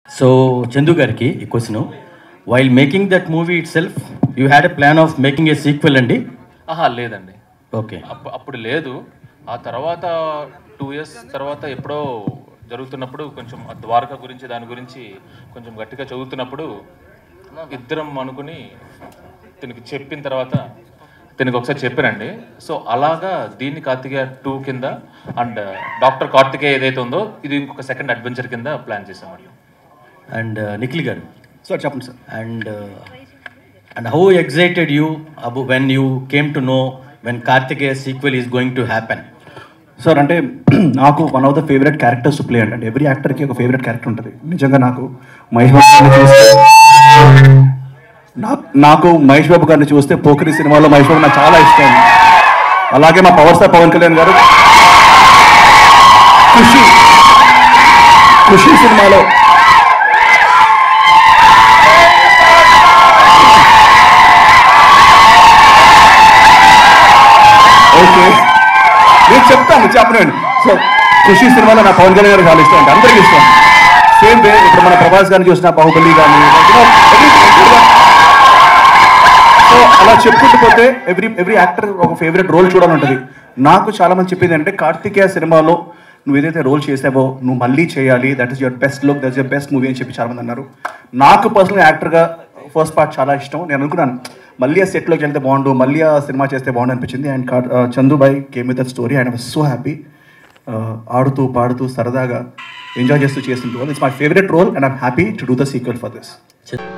so Chandu గారికి ఈ question while making that movie itself you had a plan of making a sequel అండి ఆహా లేదండి okay అప్పు- అప్పుడు లేదు ఆ తర్వాత టూ ఇయర్స్ తర్వాత ఎప్పుడో జరుగుతున్నప్పుడు కొంచెం ఆ ద్వారక గురించి దాని గురించి కొంచెం గట్టిగా చదువుతున్నప్పుడు ఇద్దరం అనుకుని దీనికి చెప్పిన తర్వాత దీనికి ఒకసారి చెప్పానండి సో అలాగా దీన్ని కార్తికేయ టూ కింద అండ్ డాక్టర్ కార్తికేయ ఏదైతే ఉందో ఇది ఇంకొక సెకండ్ అడ్వెంచర్ కింద ప్లాన్ చేసామండి అండ్ నిఖిల్ గారు సార్ చెప్పండి sir and and how excited you about when you came to know when Karthikeya sequel is going to happen sir అంటే నాకు one of the favourite characters play అంటే ఎవ్రీ యాక్టర్కి ఒక favourite character ఉంటుంది నిజంగా నాకు మహేష్ బాబు గారిని చూస్తే నా- నాకు మహేష్ బాబు గారిని చూస్తే పోకిరి సినిమాలో మహేష్ బాబు నాకు చాలా ఇష్టం అలాగే మా పవర్ స్టార్ పవన్ కళ్యాణ్ గారు ఖుషి ఖుషి సినిమాలో ఓకే నేను చెప్తాను చెప్పనండి సో ఖుషి సినిమాలో నా పవన్ కళ్యాణ్ గారు చాలా ఇష్టం అంటే అందరికీ ఇష్టం సేమ్ వే ఇప్పుడు మన ప్రభాస్ గారిని చూసిన బాహుబలి కానీ సో అలా చెప్పుకుంటూ పోతే ఎవ్రీ ఎవ్రీ యాక్టర్ ఒక ఫేవరెట్ రోల్ చూడాలంటది నాకు చాలా మంది చెప్పింది అంటే కార్తికేయ సినిమాలో నువ్వు ఏదైతే రోల్ చేసావో నువ్వు మళ్ళీ చేయాలి that is your best look that is your best movie అని చెప్పి చాలా మంది అన్నారు నాకు పర్సనల్ యాక్టర్గా ఫస్ట్ పార్ట్ చాలా ఇష్టం నేను అనుకున్నాను మళ్ళీ ఆ సెట్లోకి వెళ్తే బాగుండు మళ్ళీ ఆ సినిమా చేస్తే బాగుండు అనిపించింది and Chandu Bhai came with that story and was so happy ఆడుతూ పాడుతూ సరదాగా ఎంజాయ్ చేస్తూ చేస్తుంటూ it's my favourite role and I'm happy to do the sequel for this